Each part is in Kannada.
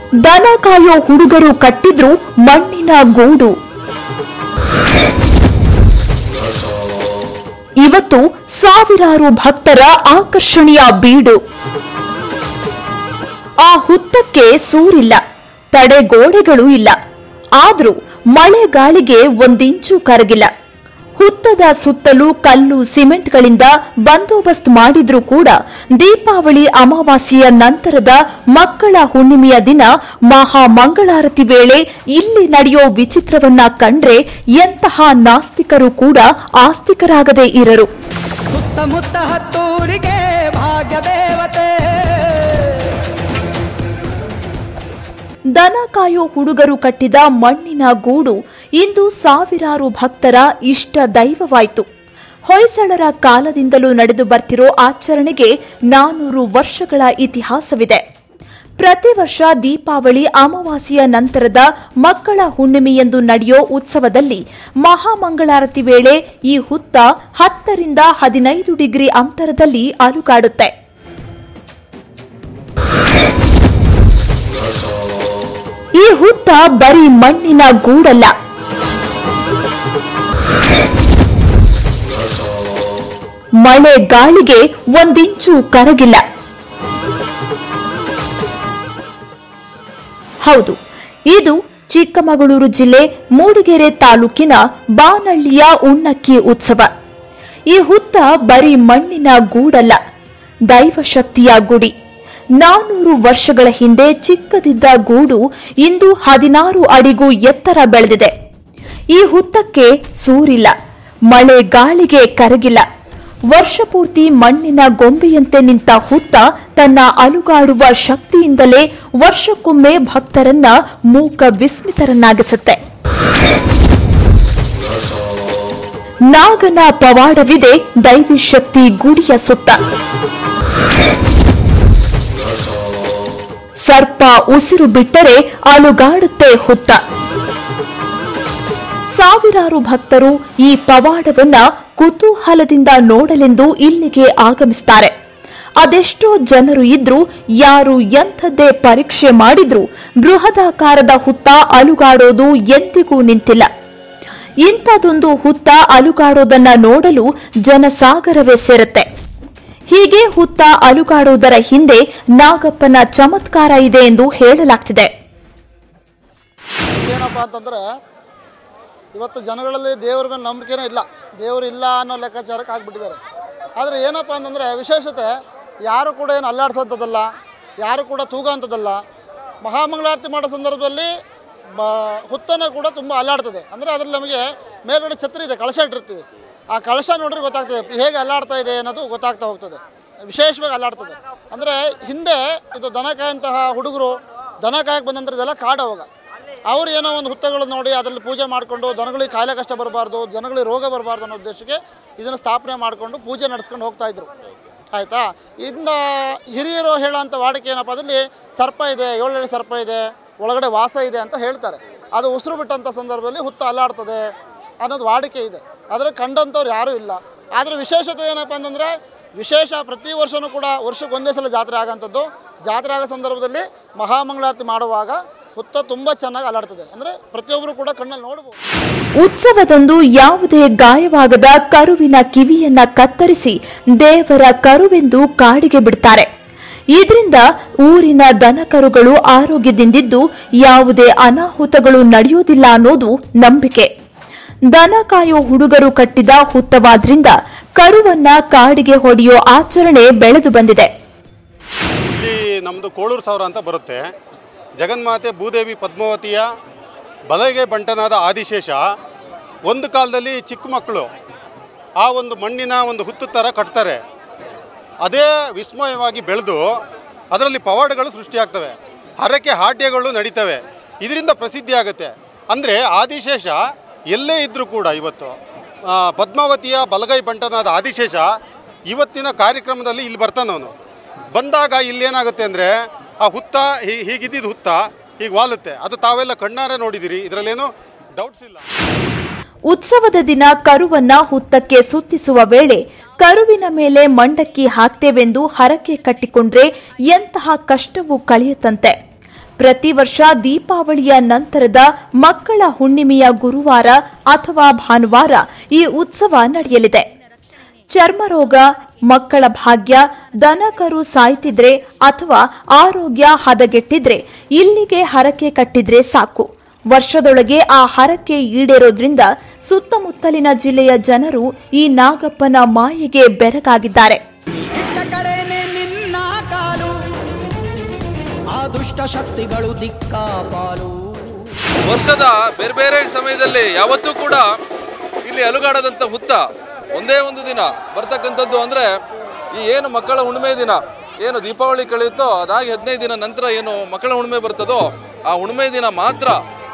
ದನ ಕಾಯೋ ಹುಡುಗರು ಕಟ್ಟಿದ್ರು ಮಣ್ಣಿನ ಗೂಡು ಇವತ್ತು ಸಾವಿರಾರು ಭಕ್ತರ ಆಕರ್ಷಣೆಯ ಬೀಡು ಆ ಹುತ್ತಕ್ಕೆ ಸೂರಿಲ್ಲ ತಡೆಗೋಡೆಗಳು ಇಲ್ಲ ಆದ್ರೂ ಮಳೆ ಗಾಳಿಗೆ ಒಂದಿಂಚು ಕರಗಿಲ್ಲ ಹುತ್ತದ ಸುತ್ತಲೂ ಕಲ್ಲು ಸಿಮೆಂಟ್ಗಳಿಂದ ಬಂದೋಬಸ್ತ್ ಮಾಡಿದ್ರೂ ಕೂಡ ದೀಪಾವಳಿ ಅಮಾವಾಸ್ಯೆಯ ನಂತರದ ಮಕ್ಕಳ ಹುಣ್ಣಿಮೆಯ ದಿನ ಮಹಾ ಮಂಗಳಾರತಿ ವೇಳೆ ಇಲ್ಲಿ ನಡೆಯೋ ವಿಚಿತ್ರವನ್ನ ಕಂಡ್ರೆ ಎಂತಹ ನಾಸ್ತಿಕರು ಕೂಡ ಆಸ್ತಿಕರಾಗದೇ ಇರರು ಸುತ್ತಮುತ್ತ ಹತ್ತೂರಿಗೆ ಭಾಗ್ಯ ದೇವತೆ ದನ ಕಾಯೋ ಹುಡುಗರು ಕಟ್ಟಿದ ಮಣ್ಣಿನ ಗೂಡು ಇಂದು ಸಾವಿರಾರು ಭಕ್ತರ ಇಷ್ಟ ದೈವವಾಯಿತು ಹೊಯ್ಸಳರ ಕಾಲದಿಂದಲೂ ನಡೆದು ಬರ್ತಿರೋ ಆಚರಣೆಗೆ ನಾನೂರು ವರ್ಷಗಳ ಇತಿಹಾಸವಿದೆ ಪ್ರತಿ ವರ್ಷ ದೀಪಾವಳಿ ಅಮಾವಾಸ್ಯೆಯ ನಂತರದ ಮಕ್ಕಳ ಹುಣ್ಣಿಮೆಯಂದು ನಡೆಯೋ ಉತ್ಸವದಲ್ಲಿ ಮಹಾಮಂಗಳಾರತಿ ವೇಳೆ ಈ ಹುತ್ತ ಹತ್ತರಿಂದ ಹದಿನೈದು ಡಿಗ್ರಿ ಅಂತರದಲ್ಲಿ ಅಲುಗಾಡುತ್ತೆ ಈ ಹುತ್ತ ಬರೀ ಮಣ್ಣಿನ ಗೂಡಲ್ಲ ಮಳೆ ಗಾಳಿಗೆ ಒಂದಿಂಚು ಕರಗಿಲ್ಲ ಹೌದು ಇದು ಚಿಕ್ಕಮಗಳೂರು ಜಿಲ್ಲೆ ಮೂಡಿಗೆರೆ ತಾಲೂಕಿನ ಬಾನಹಳ್ಳಿಯ ಉಣ್ಣಕ್ಕಿ ಉತ್ಸವ ಈ ಹುತ್ತ ಬರೀ ಮಣ್ಣಿನ ಗೂಡಲ್ಲ ದೈವಶಕ್ತಿಯ ಗುಡಿ ನಾನೂರು ವರ್ಷಗಳ ಹಿಂದೆ ಚಿಕ್ಕದಿದ್ದ ಗೂಡು ಇಂದು ಹದಿನಾರು ಅಡಿಗೂ ಎತ್ತರ ಬೆಳೆದಿದೆ ಈ ಹುತ್ತಕ್ಕೆ ಸೂರಿಲ್ಲ ಮಳೆ ಗಾಳಿಗೆ ಕರಗಿಲ್ಲ ವರ್ಷಪೂರ್ತಿ ಮಣ್ಣಿನ ಗೊಂಬೆಯಂತೆ ನಿಂತ ಹುತ್ತ ತನ್ನ ಅಲುಗಾಡುವ ಶಕ್ತಿಯಿಂದಲೇ ವರ್ಷಕ್ಕೊಮ್ಮೆ ಭಕ್ತರನ್ನ ಮೂಕ ವಿಸ್ಮಿತರನ್ನಾಗಿಸುತ್ತೆ ನಾಗನ ಪವಾಡವಿದೆ ದೈವಿ ಶಕ್ತಿ ಗುಡಿಯ ಸುತ್ತ ಸರ್ಪ ಉಸಿರು ಬಿಟ್ಟರೆ ಅಲುಗಾಡುತ್ತೆ ಹುತ್ತ ಸಾವಿರಾರು ಭಕ್ತರು ಈ ಪವಾಡವನ್ನ ಕುತೂಹಲದಿಂದ ನೋಡಲೆಂದು ಇಲ್ಲಿಗೆ ಆಗಮಿಸುತ್ತಾರೆ ಅದೆಷ್ಟೋ ಜನರು ಇದ್ರೂ ಯಾರು ಎಂಥದ್ದೇ ಪರೀಕ್ಷೆ ಮಾಡಿದ್ರೂ ಬೃಹದಾಕಾರದ ಹುತ್ತ ಅಲುಗಾಡೋದು ಎಂದಿಗೂ ನಿಂತಿಲ್ಲ ಇಂಥದೊಂದು ಹುತ್ತ ಅಲುಗಾಡೋದನ್ನ ನೋಡಲು ಜನಸಾಗರವೇ ಸೇರುತ್ತೆ ಹೀಗೆ ಹುತ್ತ ಅಲುಗಾಡುವುದರ ಹಿಂದೆ ನಾಗಪ್ಪನ ಚಮತ್ಕಾರ ಇದೆ ಎಂದು ಹೇಳಲಾಗ್ತಿದೆ ಏನಪ್ಪ ಅಂತಂದರೆ ಇವತ್ತು ಜನಗಳಲ್ಲಿ ದೇವ್ರ ಮೇಲೆ ನಂಬಿಕೆನೇ ಇಲ್ಲ ದೇವರು ಇಲ್ಲ ಅನ್ನೋ ಲೆಕ್ಕಾಚಾರಕ್ಕೆ ಆಗಿಬಿಟ್ಟಿದ್ದಾರೆ ಆದರೆ ಏನಪ್ಪ ಅಂತಂದರೆ ವಿಶೇಷತೆ ಯಾರು ಕೂಡ ಏನು ಅಲ್ಲಾಡಿಸೋಂಥದ್ದಲ್ಲ ಯಾರು ಕೂಡ ತೂಗೋಂಥದ್ದಲ್ಲ ಮಹಾಮಂಗಳಾರತಿ ಮಾಡೋ ಸಂದರ್ಭದಲ್ಲಿ ಬ ಹುತ್ತನ ಕೂಡ ತುಂಬ ಅಲ್ಲಾಡ್ತದೆ ಅಂದರೆ ಅದರಲ್ಲಿ ನಮಗೆ ಮೇಲ್ಗಡೆ ಛತ್ರಿ ಇದೆ ಕಳಶ ಇಟ್ಟಿರ್ತೀವಿ ಆ ಕಳಶ ನೋಡಿದ್ರೆ ಗೊತ್ತಾಗ್ತದೆ ಹೇಗೆ ಅಲ್ಲಾಡ್ತಾ ಇದೆ ಅನ್ನೋದು ಗೊತ್ತಾಗ್ತಾ ಹೋಗ್ತದೆ ವಿಶೇಷವಾಗಿ ಅಲ್ಲಾಡ್ತದೆ ಅಂದರೆ ಹಿಂದೆ ಇದು ದನ ಕಾಯಂತಹ ಹುಡುಗರು ದನ ಕಾಯಕ್ಕೆ ಬಂದಂಥದ್ದೆಲ್ಲ ಕಾಡು ಅವಾಗ ಅವ್ರು ಏನೋ ಒಂದು ಹುತ್ತಗಳು ನೋಡಿ ಅದರಲ್ಲಿ ಪೂಜೆ ಮಾಡಿಕೊಂಡು ದನಗಳಿಗೆ ಕಾಯಿಲೆ ಕಷ್ಟ ಬರಬಾರ್ದು ಜನಗಳಿಗೆ ರೋಗ ಬರಬಾರ್ದು ಅನ್ನೋ ಉದ್ದೇಶಕ್ಕೆ ಇದನ್ನು ಸ್ಥಾಪನೆ ಮಾಡಿಕೊಂಡು ಪೂಜೆ ನಡೆಸ್ಕೊಂಡು ಹೋಗ್ತಾ ಇದ್ರು ಆಯಿತಾ ಇನ್ನು ಹಿರಿಯರು ಹೇಳೋಂಥ ವಾಡಿಕೆ ಏನಪ್ಪ ಅದರಲ್ಲಿ ಸರ್ಪ ಇದೆ ಏಳೇಳು ಸರ್ಪ ಇದೆ ಒಳಗಡೆ ವಾಸ ಇದೆ ಅಂತ ಹೇಳ್ತಾರೆ ಅದು ಉಸಿರು ಬಿಟ್ಟಂಥ ಸಂದರ್ಭದಲ್ಲಿ ಹುತ್ತ ಅಲ್ಲಾಡ್ತದೆ ಅನ್ನೋದು ವಾಡಿಕೆ ಇದೆ ಆದರೆ ಕಂಡಂಥವ್ರು ಯಾರೂ ಇಲ್ಲ ಆದರೆ ವಿಶೇಷತೆ ಏನಪ್ಪ ಅಂತಂದರೆ ವಿಶೇಷ ಪ್ರತಿ ವರ್ಷವೂ ಕೂಡ ವರ್ಷಕ್ಕೆ ಒಂದೇ ಸಲ ಜಾತ್ರೆ ಆಗೋಂಥದ್ದು ಜಾತ್ರೆ ಆಗೋ ಸಂದರ್ಭದಲ್ಲಿ ಮಹಾಮಂಗಳಾರತಿ ಮಾಡುವಾಗ ಹುತ್ತ ತುಂಬ ಚೆನ್ನಾಗಿ ಅಲ್ಲಾಡ್ತದೆ ಅಂದರೆ ಪ್ರತಿಯೊಬ್ಬರು ಕೂಡ ಕಣ್ಣಲ್ಲಿ ನೋಡ್ಬೋದು ಉತ್ಸವದಂದು ಯಾವುದೇ ಗಾಯವಾಗದ ಕರುವಿನ ಕಿವಿಯನ್ನ ಕತ್ತರಿಸಿ ದೇವರ ಕರುವೆಂದು ಕಾಡಿಗೆ ಬಿಡ್ತಾರೆ ಇದರಿಂದ ಊರಿನ ದನಕರುಗಳು ಆರೋಗ್ಯದಿಂದಿದ್ದು ಯಾವುದೇ ಅನಾಹುತಗಳು ನಡೆಯೋದಿಲ್ಲ ಅನ್ನೋದು ನಂಬಿಕೆ ದನ ಕಾಯೋ ಹುಡುಗರು ಕಟ್ಟಿದ ಹುತ್ತವಾದ್ರಿಂದ ಕರುವನ್ನ ಕಾಡಿಗೆ ಹೊಡೆಯೋ ಆಚರಣೆ ಬೆಳೆದು ಬಂದಿದೆ ಇಲ್ಲಿ ನಮ್ಮದು ಕೋಳೂರು ಸಾವಿರ ಅಂತ ಬರುತ್ತೆ ಜಗನ್ಮಾತೆ ಭೂದೇವಿ ಪದ್ಮಾವತಿಯ ಬಲಗೆ ಬಂಟನಾದ ಆದಿಶೇಷ ಒಂದು ಕಾಲದಲ್ಲಿ ಚಿಕ್ಕ ಮಕ್ಕಳು ಆ ಒಂದು ಮಣ್ಣಿನ ಒಂದು ಹುತ್ತು ಥರ ಕಟ್ತಾರೆ ಅದೇ ವಿಸ್ಮಯವಾಗಿ ಬೆಳೆದು ಅದರಲ್ಲಿ ಪವಾಡಗಳು ಸೃಷ್ಟಿಯಾಗ್ತವೆ ಹರಕೆ ಹಾಡ್ಯಗಳು ನಡೀತವೆ ಇದರಿಂದ ಪ್ರಸಿದ್ಧಿ ಆಗುತ್ತೆ ಅಂದರೆ ಆದಿಶೇಷ ಎಲ್ಲೇ ಇದ್ದರೂ ಕೂಡ ಇವತ್ತು ಆ, ಪದ್ಮಾವತಿಯ ಬಲಗೈ ಬಂಟನಾದ ಆದಿಶೇಷ ಇವತ್ತಿನ ಕಾರ್ಯಕ್ರಮದಲ್ಲಿ ಇಲ್ಲಿ ಬರ್ತಾನೆ ಅವನು ಬಂದಾಗ ಇಲ್ಲೇನಾಗುತ್ತೆ ಅಂದರೆ ಆ ಹುತ್ತ ಹೀ ಹೀಗಿದ್ದಿದ್ದು ಹುತ್ತ ಹೀಗೆ ವಾಲುತ್ತೆ ಅದು ತಾವೆಲ್ಲ ಕಣ್ಣಾರೆ ನೋಡಿದ್ದೀರಿ ಇದರಲ್ಲೇನು ಡೌಟ್ಸ್ ಇಲ್ಲ ಉತ್ಸವದ ದಿನ ಕರುವನ್ನ ಹುತ್ತಕ್ಕೆ ಸುತ್ತಿಸುವ ವೇಳೆ ಕರುವಿನ ಮೇಲೆ ಮಂಡಕ್ಕಿ ಹಾಕ್ತೇವೆಂದು ಹರಕೆ ಕಟ್ಟಿಕೊಂಡ್ರೆ ಎಂತಹ ಕಷ್ಟವೂ ಕಳೆಯುತ್ತಂತೆ ಪ್ರತಿ ವರ್ಷ ದೀಪಾವಳಿಯ ನಂತರದ ಮಕ್ಕಳ ಹುಣ್ಣಿಮೆಯ ಗುರುವಾರ ಅಥವಾ ಭಾನುವಾರ ಈ ಉತ್ಸವ ನಡೆಯಲಿದೆ ಚರ್ಮರೋಗ ಮಕ್ಕಳ ಭಾಗ್ಯ ದನಕರು ಸಾಯ್ತಿದ್ರೆ ಅಥವಾ ಆರೋಗ್ಯ ಹದಗೆಟ್ಟಿದ್ರೆ ಇಲ್ಲಿಗೆ ಹರಕೆ ಕಟ್ಟಿದ್ರೆ ಸಾಕು ವರ್ಷದೊಳಗೆ ಆ ಹರಕೆ ಈಡೇರೋದ್ರಿಂದ ಸುತ್ತಮುತ್ತಲಿನ ಜಿಲ್ಲೆಯ ಜನರು ಈ ನಾಗಪ್ಪನ ಮಾಯೆಗೆ ಬೆರಗಾಗಿದ್ದಾರೆ ಇಟ್ಟ ಕಡೆನೆ ನಿನ್ನ ಕಾಲು ಆ ದುಷ್ಟ ಶಕ್ತಿಗಳು ದಿಕ್ಕಾಪಾಲು ವರ್ಷದ ಬೇರೆ ಬೇರೆ ಸಮಯದಲ್ಲಿ ಯಾವತ್ತೂ ಕೂಡ ಇಲ್ಲಿ ಅಲುಗಾಡದಂಥ ಹುತ್ತ ಒಂದೇ ಒಂದು ದಿನ ಬರ್ತಕ್ಕಂಥದ್ದು ಅಂದರೆ ಈ ಏನು ಮಕ್ಕಳ ಹುಣ್ಣಿಮೆ ದಿನ ಏನು ದೀಪಾವಳಿ ಕಳೆಯುತ್ತೋ ಅದಾಗಿ ಹದಿನೈದು ದಿನ ನಂತರ ಏನು ಮಕ್ಕಳ ಹುಣ್ಣಿಮೆ ಬರ್ತದೋ ಆ ಹುಣ್ಣಿಮೆ ದಿನ ಮಾತ್ರ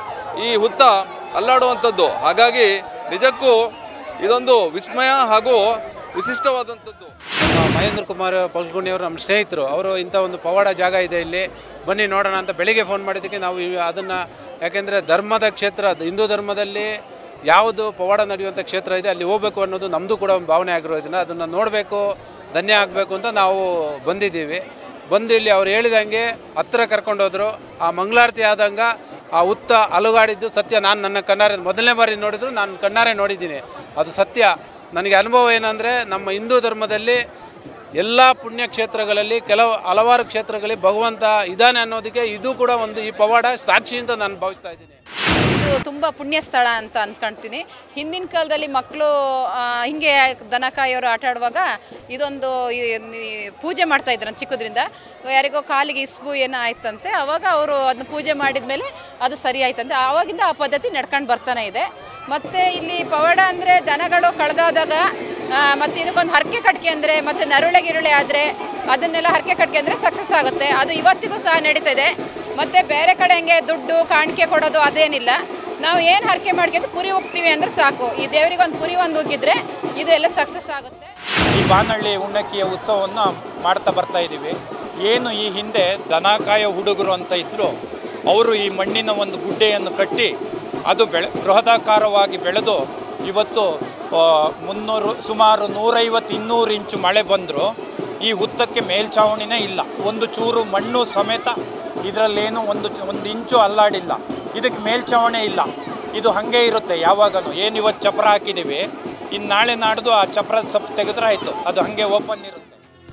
ಈ ಹುತ್ತ ಅಲ್ಲಾಡುವಂಥದ್ದು ಹಾಗಾಗಿ ನಿಜಕ್ಕೂ ಇದೊಂದು ವಿಸ್ಮಯ ಹಾಗೂ ವಿಶಿಷ್ಟವಾದಂಥದ್ದು ನಮ್ಮ ಮಹೇಂದ್ರ ಕುಮಾರ್ ಪಲ್ಗುಣಿಯವರು ನಮ್ಮ ಸ್ನೇಹಿತರು ಅವರು ಇಂಥ ಒಂದು ಪವಾಡ ಜಾಗ ಇದೆ ಇಲ್ಲಿ ಬನ್ನಿ ನೋಡೋಣ ಅಂತ ಬೆಳಿಗ್ಗೆ ಫೋನ್ ಮಾಡಿದ್ದಕ್ಕೆ ನಾವು ಅದನ್ನು ಯಾಕೆಂದರೆ ಧರ್ಮದ ಕ್ಷೇತ್ರ ಹಿಂದೂ ಧರ್ಮದಲ್ಲಿ ಯಾವುದು ಪವಾಡ ನಡೆಯುವಂಥ ಕ್ಷೇತ್ರ ಇದೆ ಅಲ್ಲಿ ಹೋಗಬೇಕು ಅನ್ನೋದು ನಮ್ಮದು ಕೂಡ ಒಂದು ಭಾವನೆ ಆಗಿರೋದ್ರಿಂದ ಅದನ್ನು ನೋಡಬೇಕು ಧನ್ಯ ಆಗಬೇಕು ಅಂತ ನಾವು ಬಂದಿದ್ದೀವಿ ಬಂದು ಇಲ್ಲಿ ಅವ್ರು ಹೇಳಿದಂಗೆ ಹತ್ತಿರ ಕರ್ಕೊಂಡೋದ್ರು ಆ ಮಂಗಳಾರತಿ ಆದಂಗೆ ಆ ಹುತ್ತ ಅಲುಗಾಡಿದ್ದು ಸತ್ಯ ನಾನು ನನ್ನ ಕಣ್ಣಾರೆ ಮೊದಲನೇ ಬಾರಿ ನೋಡಿದ್ರು ನಾನು ಕಣ್ಣಾರೆ ನೋಡಿದ್ದೀನಿ ಅದು ಸತ್ಯ ನನಗೆ ಅನುಭವ ಏನಂದರೆ ನಮ್ಮ ಹಿಂದೂ ಧರ್ಮದಲ್ಲಿ ಎಲ್ಲ ಪುಣ್ಯ ಕ್ಷೇತ್ರಗಳಲ್ಲಿ ಕೆಲವು ಹಲವಾರು ಕ್ಷೇತ್ರಗಳಲ್ಲಿ ಭಗವಂತ ಇದ್ದಾನೆ ಅನ್ನೋದಕ್ಕೆ ಇದು ಕೂಡ ಒಂದು ಈ ಪವಾಡ ಸಾಕ್ಷಿ ಅಂತ ನಾನು ಭಾವಿಸ್ತಾ ಇದ್ದೀನಿ ಇದು ತುಂಬ ಪುಣ್ಯ ಸ್ಥಳ ಅಂತ ಅಂದ್ಕೊಳ್ತೀನಿ ಹಿಂದಿನ ಕಾಲದಲ್ಲಿ ಮಕ್ಕಳು ಹಿಂಗೆ ದನ ಕಾಯೋರು ಆಟ ಆಡುವಾಗ ಇದೊಂದು ಈ- ಈ ಪೂಜೆ ಮಾಡ್ತಾ ಇದ್ರು ಚಿಕ್ಕದ್ರಿಂದ ಯಾರಿಗೋ ಕಾಲಿಗೆ ಇಸ್ಬು ಏನೋ ಆಯ್ತಂತೆ ಅವಾಗ ಅವರು ಅದನ್ನ ಪೂಜೆ ಮಾಡಿದ ಮೇಲೆ ಅದು ಸರಿ ಆಯ್ತಂತೆ ಆವಾಗಿಂದ ಆ ಪದ್ಧತಿ ನಡ್ಕೊಂಡು ಬರ್ತಾನೆ ಇದೆ ಮತ್ತು ಇಲ್ಲಿ ಪವಾಡ ಅಂದರೆ ದನಗಳು ಕಳೆದಾದಾಗ ಮತ್ತು ಇದಕ್ಕೊಂದು ಹರಕೆ ಕಟ್ಕೆ ಅಂದರೆ ಮತ್ತು ನರುಳೆ ಗಿರುಳೆ ಆದರೆ ಅದನ್ನೆಲ್ಲ ಹರಕೆ ಕಟ್ಕೆ ಅಂದರೆ ಸಕ್ಸಸ್ ಆಗುತ್ತೆ ಅದು ಇವತ್ತಿಗೂ ಸಹ ನಡೀತಾ ಇದೆ ಮತ್ತು ಬೇರೆ ಕಡೆ ಹಂಗೆ ದುಡ್ಡು ಕಾಣಿಕೆ ಕೊಡೋದು ಅದೇನಿಲ್ಲ ನಾವು ಏನು ಹರಕೆ ಮಾಡ್ಕೊಂಡು ಕುರಿ ಹೋಗ್ತೀವಿ ಅಂದ್ರೆ ಸಾಕು ಈ ದೇವರಿಗೆ ಒಂದು ಕುರಿ ಒಂದು ಹೋಗಿದ್ರೆ ಇದು ಎಲ್ಲ ಸಕ್ಸಸ್ ಆಗುತ್ತೆ ಈ ಬಾನಹಳ್ಳಿ ಉಣ್ಣಕ್ಕಿಯ ಉತ್ಸವವನ್ನು ಮಾಡ್ತಾ ಬರ್ತಾ ಇದ್ದೀವಿ ಏನು ಈ ಹಿಂದೆ ದನ ಕಾಯೋ ಹುಡುಗರು ಅಂತ ಇದ್ದರು ಅವರು ಈ ಮಣ್ಣಿನ ಒಂದು ಗುಡ್ಡೆಯನ್ನು ಕಟ್ಟಿ ಅದು ಬೆಳೆ ಬೃಹದಾಕಾರವಾಗಿ ಬೆಳೆದು ಇವತ್ತು ಆ, ಮುನ್ನೂರು ಸುಮಾರು ನೂರೈವತ್ತು ಇನ್ನೂರು ಇಂಚು ಮಳೆ ಬಂದರೂ ಈ ಹುತ್ತಕ್ಕೆ ಮೇಲ್ಛಾವಣಿನೇ ಇಲ್ಲ ಒಂದು ಚೂರು ಮಣ್ಣು ಸಮೇತ ಇದರಲ್ಲೇನು ಒಂದು ಒಂದು ಇಂಚು ಅಲ್ಲಾಡಿಲ್ಲ ಇದಕ್ಕೆ ಮೇಲ್ಛಾವಣಿ ಇಲ್ಲ ಇದು ಹಾಗೆ ಇರುತ್ತೆ ಯಾವಾಗಲೂ ಏನು ಇವತ್ತು ಚಪ್ರ ಹಾಕಿದ್ದೀವಿ ಇನ್ನು ನಾಳೆ ನಾಡ್ದು ಆ ಚಪ್ರದ ಸಪ್ ತೆಗೆದ್ರೆ ಆಯಿತು ಅದು ಹಾಗೆ ಓಪನ್ ಇರುತ್ತೆ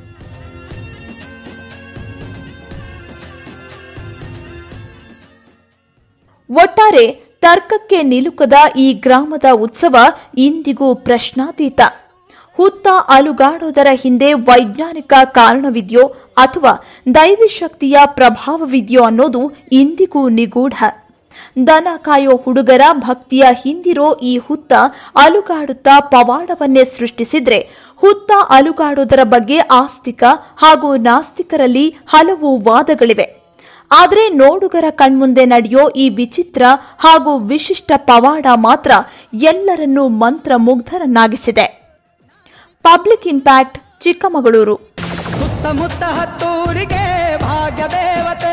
ಒಟ್ಟಾರೆ ತರ್ಕಕ್ಕೆ ನಿಲುಕದ ಈ ಗ್ರಾಮದ ಉತ್ಸವ ಇಂದಿಗೂ ಪ್ರಶ್ನಾತೀತ ಹುತ್ತ ಅಲುಗಾಡೋದರ ಹಿಂದೆ ವೈಜ್ಞಾನಿಕ ಕಾರಣವಿದೆಯೋ ಅಥವಾ ದೈವಿ ಶಕ್ತಿಯ ಪ್ರಭಾವವಿದೆಯೋ ಅನ್ನೋದು ಇಂದಿಗೂ ನಿಗೂಢ ದನ ಕಾಯೋ ಹುಡುಗರ ಭಕ್ತಿಯ ಹಿಂದಿರೋ ಈ ಹುತ್ತ ಅಲುಗಾಡುತ್ತಾ ಪವಾಡವನ್ನೇ ಸೃಷ್ಟಿಸಿದ್ರೆ ಹುತ್ತ ಅಲುಗಾಡೋದರ ಬಗ್ಗೆ ಆಸ್ತಿಕ ಹಾಗೂ ನಾಸ್ತಿಕರಲ್ಲಿ ಹಲವು ವಾದಗಳಿವೆ ಆದರೆ ನೋಡುಗರ ಕಣ್ಮುಂದೆ ನಡೆಯೋ ಈ ವಿಚಿತ್ರ ಹಾಗೂ ವಿಶಿಷ್ಟ ಪವಾಡ ಮಾತ್ರ ಎಲ್ಲರನ್ನೂ ಮಂತ್ರಮುಗ್ಧರನ್ನಾಗಿಸಿದೆ ಪಬ್ಲಿಕ್ ಇಂಪ್ಯಾಕ್ಟ್ ಚಿಕ್ಕಮಗಳೂರು ಸುತ್ತಮುತ್ತ ಹತ್ತೂರಿಗೆ ಭಾಗ್ಯ ದೇವತೆ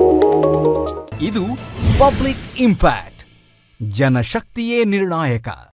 ಇದು ಪಬ್ಲಿಕ್ ಇಂಪ್ಯಾಕ್ಟ್ ಜನಶಕ್ತಿಯೇ ನಿರ್ಣಾಯಕ